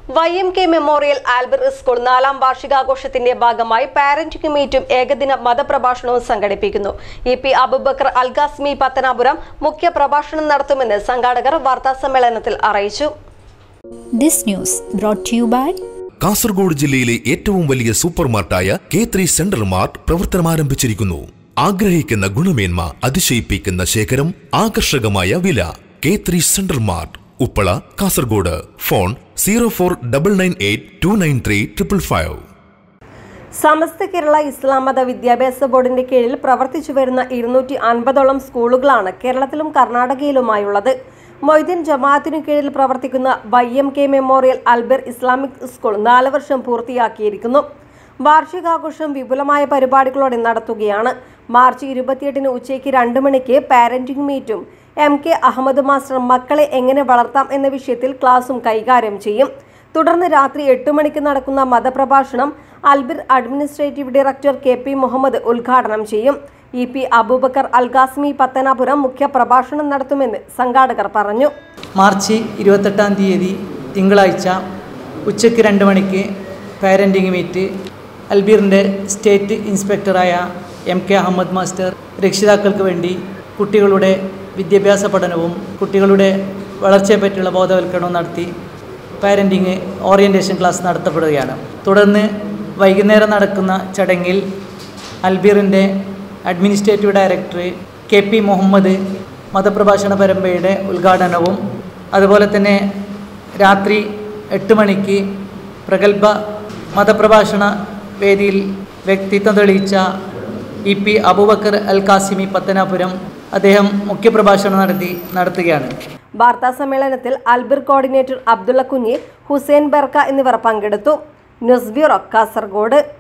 Y M K memorial Albert school നാലാം വാർഷികാഘോഷത്തിന്റെ ഭാഗമായി പാരന്റിംഗ് മീറ്റും ഏകദിന മതപ്രഭാഷണവും സംഘടിപ്പിക്കുന്നു ഇ പി അബുബക്കർ അൽഗാസ്മി പത്തനാപുരം മുഖ്യ പ്രഭാഷണം നടത്തുമെന്ന് സംഘാടകർ വാർത്താസമ്മേളനത്തിൽ അറിയിച്ചു This news brought to you by Kasaragod ജില്ലയിലെ ഏറ്റവും വലിയ സൂപ്പർ മാർട്ടായ കെ ത്രീ സെൻട്രൽ മാർട്ട് പ്രവർത്തനമാരംഭിച്ചിരിക്കുന്നു ആഗ്രഹിക്കുന്ന ഗുണമേന്മ അതിശയിപ്പിക്കുന്ന ശേഖരം ആകർഷകമായ വില K three central mart Uppala Kasaragod phone zero four double nine eight two nine three triple five Samastha Kerala Islam Matha Vidyabhyasa ബോർഡിന്റെ കീഴിൽ പ്രവർത്തിച്ചു വരുന്ന ഇരുന്നൂറ്റി അൻപതോളം സ്കൂളുകളാണ് കേരളത്തിലും കർണാടകയിലുമായുള്ളത് മൊയ്തീൻ ജമാഅത്തിനു കീഴിൽ പ്രവർത്തിക്കുന്ന Y M K memorial Albir Islamic school നാല് വർഷം പൂർത്തിയാക്കിയിരിക്കുന്നു വാർഷികാഘോഷം വിപുലമായ പരിപാടികളോടെ നടത്തുകയാണ് മാർച്ച് ഇരുപത്തിയെട്ടിന് ഉച്ചയ്ക്ക് രണ്ട് മണിക്ക് പാരന്റിംഗ് മീറ്റും എം കെ അഹമ്മദ് മാസ്റ്റർ മക്കളെ എങ്ങനെ വളർത്താം എന്ന വിഷയത്തിൽ ക്ലാസും കൈകാര്യം ചെയ്യും തുടർന്ന് രാത്രി എട്ട് മണിക്ക് നടക്കുന്ന മതപ്രഭാഷണം Albir administrative director K P Muhammad ഉദ്ഘാടനം ചെയ്യും ഇ പി അബൂബക്കർ അൽഗാസ്മി പത്തനാപുരം മുഖ്യ പ്രഭാഷണം നടത്തുമെന്ന് സംഘാടകർ പറഞ്ഞു മാർച്ച് ഇരുപത്തെട്ടാം തീയതി തിങ്കളാഴ്ച ഉച്ചയ്ക്ക് രണ്ട് മണിക്ക് പാരൻറ്റിംഗ് മീറ്റ് അൽബീറിൻ്റെ സ്റ്റേറ്റ് ഇൻസ്പെക്ടറായ എം കെ അഹമ്മദ് മാസ്റ്റർ രക്ഷിതാക്കൾക്ക് വേണ്ടി കുട്ടികളുടെ വിദ്യാഭ്യാസ പഠനവും കുട്ടികളുടെ വളർച്ചയെപ്പറ്റിയുള്ള ബോധവൽക്കരണവും നടത്തി പാരൻറ്റിങ് ഓറിയൻറ്റേഷൻ ക്ലാസ് നടത്തപ്പെടുകയാണ് തുടർന്ന് വൈകുന്നേരം നടക്കുന്ന ചടങ്ങിൽ അൽബീറിൻ്റെ administrative director K P Muhammad മതപ്രഭാഷണ പരമ്പരയുടെ ഉദ്ഘാടനവും അതുപോലെ തന്നെ രാത്രി എട്ട് മണിക്ക് പ്രഗത്ഭ മതപ്രഭാഷണ വേദിയിൽ വ്യക്തിത്വം തെളിയിച്ച ഇ പി അബൂബക്കർ അൽ കാസിമി പത്തനാപുരം അദ്ദേഹം മുഖ്യപ്രഭാഷണം നടത്തി നടത്തുകയാണ് വാർത്താ സമ്മേളനത്തിൽ അൽബിർ കോർഡിനേറ്റർ അബ്ദുള്ള കുഞ്ഞി ഹുസൈൻ ബർക്ക എന്നിവർ പങ്കെടുത്തു ന്യൂസ് ബ്യൂറോ കാസർഗോഡ്